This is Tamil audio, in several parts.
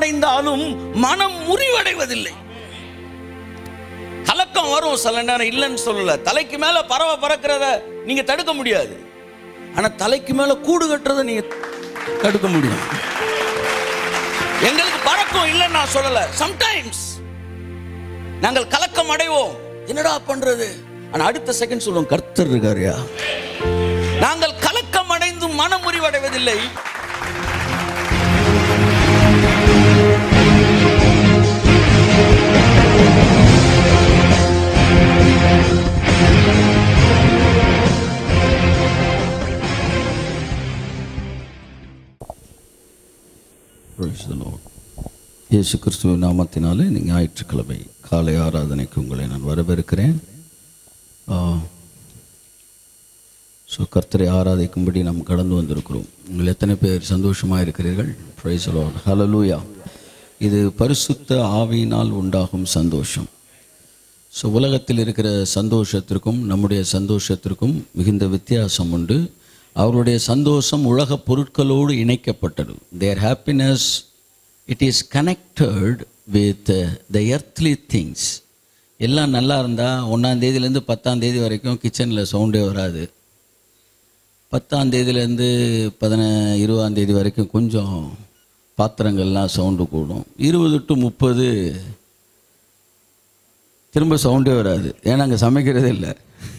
அடைந்தாலும் மனம் முறிவடைவதில்லை கலக்கம் வரும் சில நேரம் இல்லைன்னு சொல்லல தலைக்கு மேல பறவை பறக்கிறத நீங்க தடுக்க முடியாது ஆனா தலைக்கு மேல கூடு கட்டுறதை நீங்க தடுக்க முடியும் எங்களுக்கு பறக்கும் இல்லைன்னு நான் சொல்லல சம்டைம்ஸ் நாங்கள் கலக்கம் அடைவோம் என்னடா பண்றது ஆனா அடுத்த செகண்ட் சொல்லுவோம் கர்த்தர் இருக்காருயா நாங்கள் கலக்கம் அடைந்து மனம் முறிவடைவதில்லை Praise the Lord. இயேசு கிறிஸ்துவின் நாமத்தினாலே இந்த ஞாயிற்றுக்கிழமை காலை ஆராதனைக்கு உங்களை நான் வரவேற்கிறேன் ஸோ கர்த்தரை ஆராதிக்கும்படி நாம் கடந்து வந்திருக்கிறோம் உங்கள் எத்தனை பேர் சந்தோஷமாக இருக்கிறீர்கள் ப்ரைஸ் லார்ட் ஹalleluya இது பரிசுத்த ஆவியினால் உண்டாகும் சந்தோஷம் ஸோ உலகத்தில் இருக்கிற சந்தோஷத்திற்கும் நம்முடைய சந்தோஷத்திற்கும் மிகுந்த வித்தியாசம் உண்டு அவருடைய சந்தோஷம் உலக பொருட்களோடு இணைக்கப்பட்டது there happiness it is connected with the earthly things எல்லாம் நல்லா இருந்தால் ஒன்றாம் தேதியிலேருந்து பத்தாம் தேதி வரைக்கும் கிச்சனில் சவுண்டே வராது பத்தாம் தேதியிலேருந்து பதின இருபதாம் தேதி வரைக்கும் கொஞ்சம் பாத்திரங்கள்லாம் சவுண்டு கூடும் இருபது டு முப்பது திரும்ப சவுண்டே வராது ஏன்னா அங்கே சமைக்கிறதே இல்லை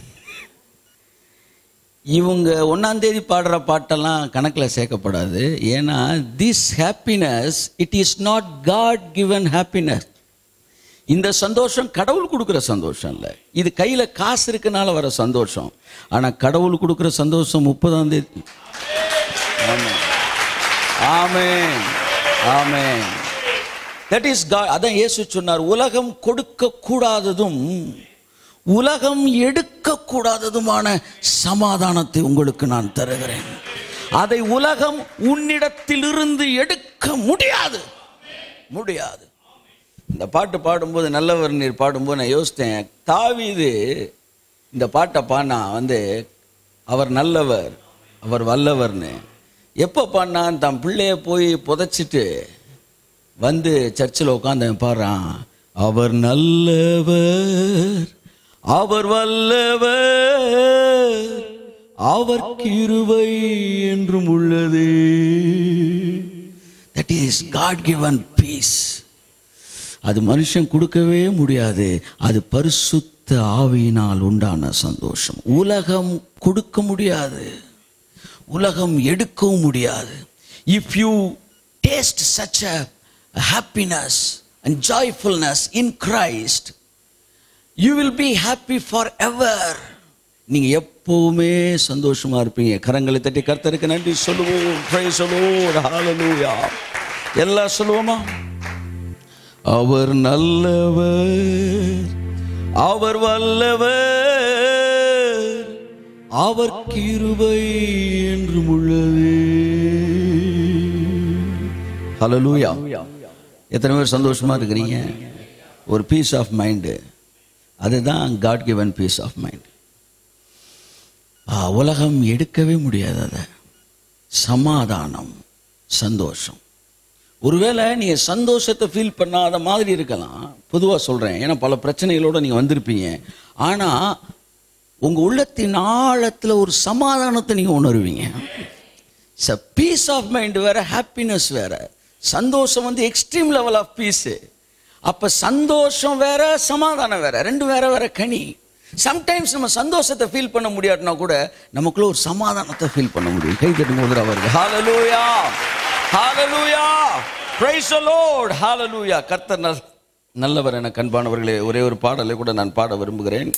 இவங்க ஒன்றாம் தேதி பாடுற பாட்டெல்லாம் கணக்கில் சேர்க்கப்படாது ஏன்னா this happiness it is not God given happiness இந்த சந்தோஷம் கடவுள் கொடுக்குற சந்தோஷம் இல்லை இது கையில் காசு இருக்கனால வர சந்தோஷம் ஆனால் கடவுள் கொடுக்குற சந்தோஷம் முப்பதாம் தேதி amen amen amen that is God அதான் இயேசு சொன்னார் உலகம் கொடுக்க கூடாததும் உலகம் எடுக்க கூடாததுமான சமாதானத்தை உங்களுக்கு நான் தருகிறேன் அதை உலகம் உன்னிடத்திலிருந்து எடுக்க முடியாது முடியாது இந்த பாட்டு பாடும்போது நல்லவர் நீர் பாடும்போது நான் யோசித்தேன் தாவீது இந்த பாட்டை பாடினா வந்து அவர் நல்லவர் அவர் வல்லவர்னு எப்போ பாடினான் தன் பிள்ளைய போய் புதைச்சிட்டு வந்து சர்ச்சில் உட்காந்து பாடுறான் அவர் நல்லவர் அவர் வல்லவர் அவர் கிருபை என்றும் உள்ளது that is God given peace அது மனுஷன் கொடுக்கவே முடியாது அது பரிசுத்த ஆவியினால் உண்டான சந்தோஷம் உலகம் கொடுக்க முடியாது உலகம் எடுக்கவும் முடியாது if you taste such a happiness and joyfulness in Christ you will be happy for ever நீங்கள் எப்பவுமே சந்தோஷமா இருப்பீங்க கரங்களை தட்டி கர்த்தருக்கு நன்றி சொல்லுவோம் praise the Lord. hallelujah. எல்லாம் சொல்லுவோமா அவர் நல்லவர் அவர் வல்லவர் அவர் கிருபை என்றும் உள்ளது ஹalleluya எத்தனை பேர் சந்தோஷமா இருக்கிறீங்க ஒரு பீஸ் ஆஃப் மைண்டு அதுதான் God given peace of mind உலகம் எடுக்கவே முடியாது அதை சமாதானம் சந்தோஷம் ஒருவேளை நீங்கள் சந்தோஷத்தை ஃபீல் பண்ணாத மாதிரி இருக்கலாம் பொதுவாக சொல்கிறேன் ஏன்னா பல பிரச்சனைகளோடு நீங்கள் வந்திருப்பீங்க ஆனால் உங்கள் உள்ளத்தின் ஆழத்தில் ஒரு சமாதானத்தை நீங்கள் உணருவீங்க ச பீஸ் ஆஃப் மைண்ட் வேற ஹாப்பினஸ் வேற சந்தோஷம் வந்து எக்ஸ்ட்ரீம் லெவல் ஆஃப் பீஸு அப்போ சந்தோஷம் வேற சமாதானம் வேற ரெண்டு வேற வேற கனி சம்டைம்ஸ் நம்ம சந்தோஷத்தை ஃபீல் பண்ண முடியாட்டினா கூட நமக்குள்ள ஒரு சமாதானத்தை ஃபீல் பண்ண முடியும் கை தட்டுங்க ஒரு அவருக்கு ஹalleluya ஹalleluya praise the lord hallelujah கர்த்தர் நல்- நல்லவர் என கண்பானவர்களே ஒரே ஒரு பாடலை கூட நான் பாட விரும்புகிறேன்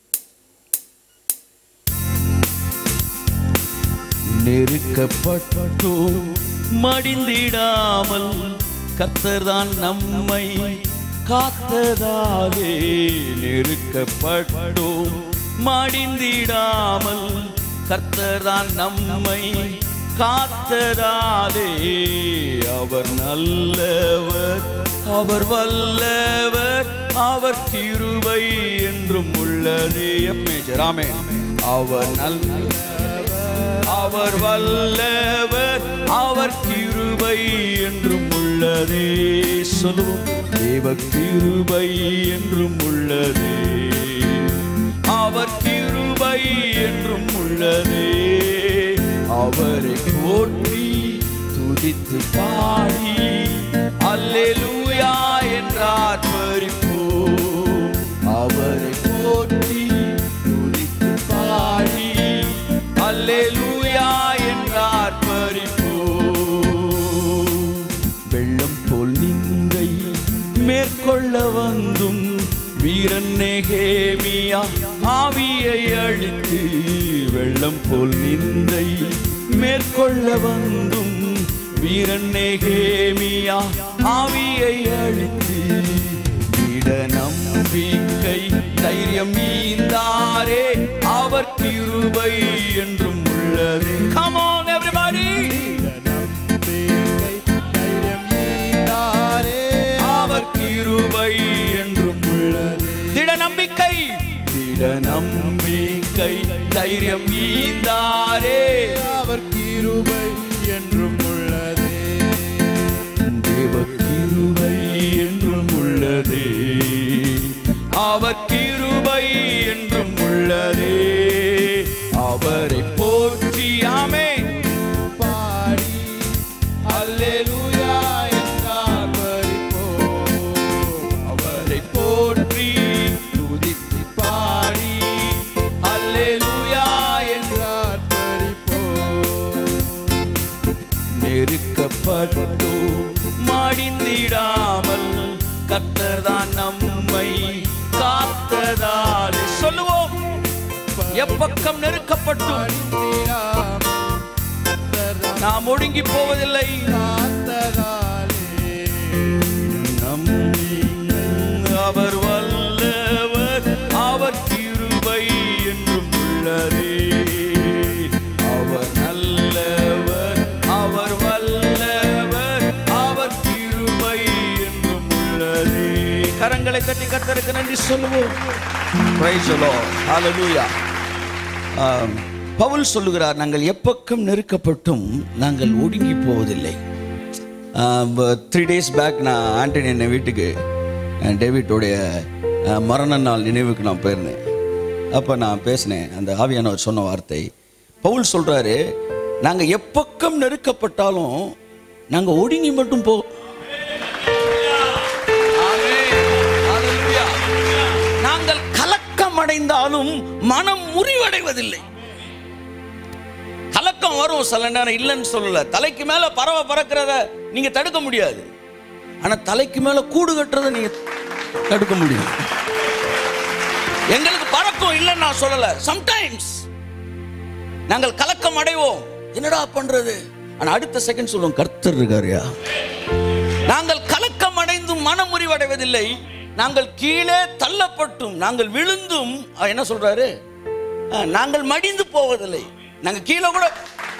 நெருக்கப்பட்டோம் மடிந்திடாமல் கர்த்தர்தான் நம்மை காத்ததாலே நெருக்கப்பட்டோம் மடிந்திடாமல் கர்த்தர்தான் நம்மை காத்ததாலே அவர் நல்லவர் அவர் வல்லவர் அவர் கிருபை என்றும் உள்ளதே மேஜராமே அவர் நல்லவர் அவர் வல்லவர் அவர் கிருபை என்றும் உள்ள உள்ளதே சொல்லுவோம் தேவ கிருபை என்றும் உள்ளதே அவர் கிருபை என்றும் உள்ளதே அவரை போற்றி துதித்து பாடி அல்லேலூயா என்றார் பறிப்போம் அவரை போற்றி துதித்து பாடி அல்லேலூயா என்றார் பறிப்போம் வெள்ளம் போல் நிந்தை மேற்கொள்ள வந்தும் வீரன் நெகேமியா ஆவியை அழித்து வெள்ளம் போல் நிந்தை மேற்கொள்ள வந்தும் வீரன் நெகேமியா ஆவியை அழித்து இட நம்பிக்கை தைரியம் மீந்தாரே அவர் கிருபை என்றும் உள்ளது Come on everybody அவர் கிருபை என்றும் உள்ளது திட நம்பிக்கை திட நம்பிக்கை தைரியம் ஈந்தாரே அவர் கிருபை என்றும் உள்ளதே தேவ கிருபை என்றும் உள்ளதே அவர் கிருபை என்றும் உள்ளதே அவரை போற்றியாமே பாடி அல்லேலூயா என்றார் பறிப்போம் அவரை போற்றி துதித்து பாடி அல்லேலூயா என்றார் பறிப்போம் நெருக்கப்பட்டோ மடிந்திடாமல் கர்த்தர்தான் நம்மை காத்ததாலே சொல்லுவோம் எப்பக்கம் நெருக்கப்பட்டும் நாம் ஒடுங்கி போவதில்லை நம்பி அவர் வல்லவர் அவர் கிருபை என்றும் உள்ளதே அவர் நல்லவர் அவர் வல்லவர் அவர் கிருபை என்றும் உள்ளதே கரங்களை தட்டி கர்த்தருக்கு நன்றி சொல்லுவோம் Praise the Lord. Hallelujah. ஆம், பவுல் சொல்லுகிறார் நாங்கள் எப்பக்கம் நெருக்கப்பட்டும் நாங்கள் ஒடுங்கி போவதில்லை த்ரீ டேஸ் பேக் நான் ஆண்டனி என்ன வீட்டுக்கு அஹ், டேவிட்டோடைய அஹ், மரண நாள் நினைவுக்கு நான் போயிருந்தேன் அப்போ நான் பேசினேன் அந்த ஆவியானவர் சொன்ன வார்த்தை பவுல் சொல்கிறாரு நாங்கள் எப்பக்கம் நெருக்கப்பட்டாலும் நாங்கள் ஒடுங்கி மட்டும் போ நாங்கள் கலக்கம் அடைந்தாலும் மனம் முறிவடைவதில்லை கலக்கம் வரும் சில நேரம் இல்லைன்னு சொல்லல தலைக்கு மேல பறவை பறக்கிறத நீங்க தடுக்க முடியாது ஆனா தலைக்கு மேல கூடு கட்டுறதை நீங்க தடுக்க முடியும் எங்களுக்கு பறக்கும் இல்லைன்னு நான் சொல்லல சம்டைம்ஸ் நாங்கள் கலக்கம் அடைவோம் என்னடா பண்றது ஆனா அடுத்த செகண்ட் சொல்லுவோம் கர்த்தர் இருக்காருயா நாங்கள் கலக்கம் அடைந்தும் மனமுறிவடைவதில்லை நாங்கள் கீழே தள்ளப்பட்டும் நாங்கள் விழுந்தும் அவர் என்ன சொல்றாரு அஹ், நாங்கள் மடிந்து போவதில்லை நாங்க கீழே கூட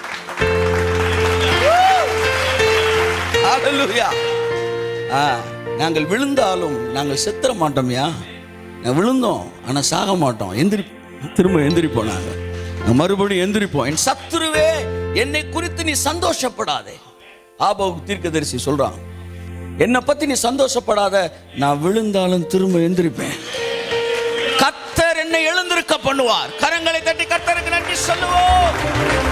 Hallelujah. ஆ, நாங்கள் விழுந்தாலும் நாங்கள் செத்துற மாட்டோம்யா நாங்கள் விழுந்தோம் ஆனா சாக மாட்டோம் எந்திரி திரும்ப எந்திரிப்போம் நாங்க நாங்க மறுபடியும் எந்திரிப்போம் என் சத்துருவே என்னை குறித்து நீ சந்தோஷப்படாதே ஆபோக் தீர்க்கதரிசி சொல்றான் என்னை பத்தி நீ சந்தோஷப்படாத நான் விழுந்தாலும் திரும்ப எந்திரிப்பேன் கத்தர் என்னை எழுந்திருக்க பண்ணுவார் கரங்களை தட்டி கத்தருக்கு நன்றி சொல்லுவோம்